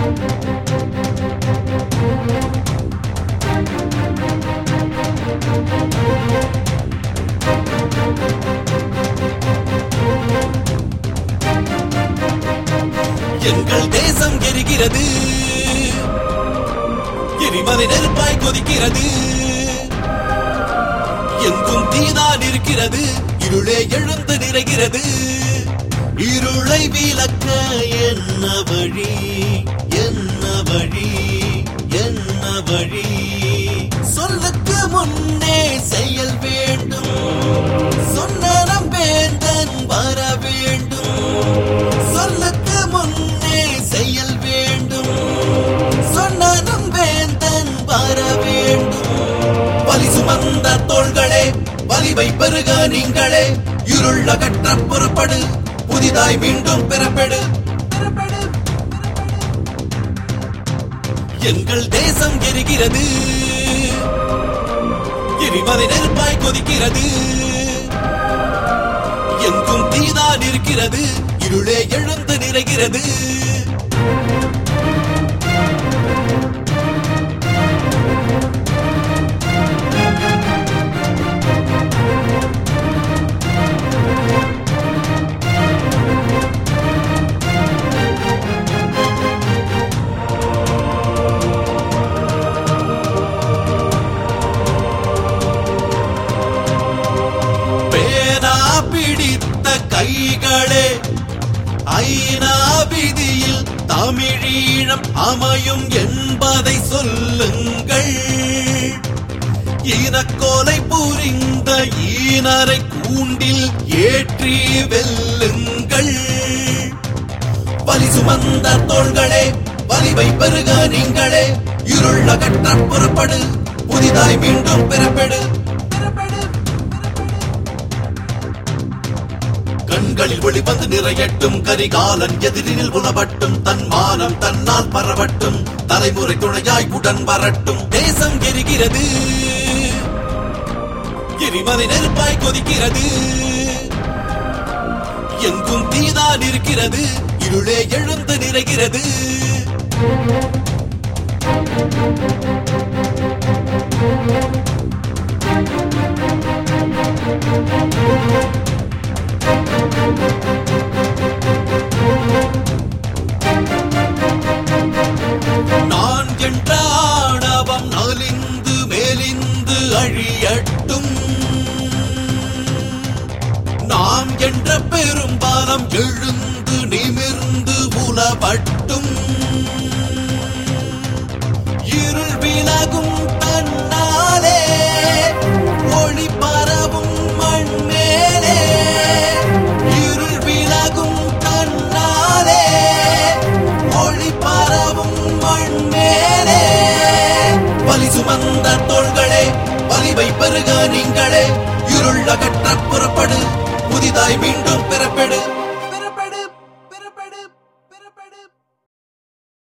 எங்கள் தேசம் எரிகிறது எரிமலை நெருப்பாய் கொதிக்கிறது எங்கும் தீதான் இருக்கிறது இருளே எழுந்து நிறைகிறது இருளை விளக்க என்ன வழி என்ன வழி என்ன வழி சொல்லுக்கு முன்னே செயல் வேண்டும் சொன்னரம் வேந்தன் வர வேண்டும் சொல்லுக்கு முன்னே செயல் வேண்டும் சொன்னரம் வேந்தன் வர வேண்டும் வலி சுமந்த தோள்களே வலிவை பெருக நீங்களே இருள் அகற்ற புறப்படு புதிதாய் மீண்டும் பிறப்பெடு பிறப்பெடு, எங்கள் தேசம் எரிகிறது எரிமலை நெருப்பாய் கொதிக்கிறது எங்கும் தீதான் இருக்கிறது இருளே எழுந்து நிறைகிறது பேனா பிடித்த கைகளே ஐநா விதியில் தமிழீழம் அமையும் என்பதை சொல்லுங்கள் ஈனக்கோலை புரிந்த ஈனரை கூண்டில் ஏற்றி வெல்லுங்கள் வலி சுமந்த தோள்களே வலிவை பெருக நீங்களே இருள் அகற்ற புறப்படு புதிதாய் மீண்டும் பிறப்பெடு பிறப்பெடு கண்களில் ஒளி வந்து நிறையட்டும் கரிகாலன் எதிரில் உணவட்டும் தன் மானம் தன்னால் பரவட்டும் தலைமுறை துணையாய் உடன் வரட்டும் தேசம் எரிகிறது எரிமலை நெருப்பாய் கொதிக்கிறது எங்கும் தீதான் இருக்கிறது இருளே எழுந்து நிறைகிறது நான் என்ற ஆணவம் நலிந்து மேலிந்து அழியட்டும் நாம் என்ற பெரும்பாலம் எழுந்து நிமிர்ந்து உலவட்டும் இருள் விலகும் தன்னாலே ஒளி பரவும் மண் மேலே இருள் விலகும் தன்னாலே ஒளி பரவும் மண் மேலே வலி சுமந்த தோள்களே வலிவை பெருக நீங்களே இருள் அகற்ற புறப்படு புதிதாய் மீண்டும்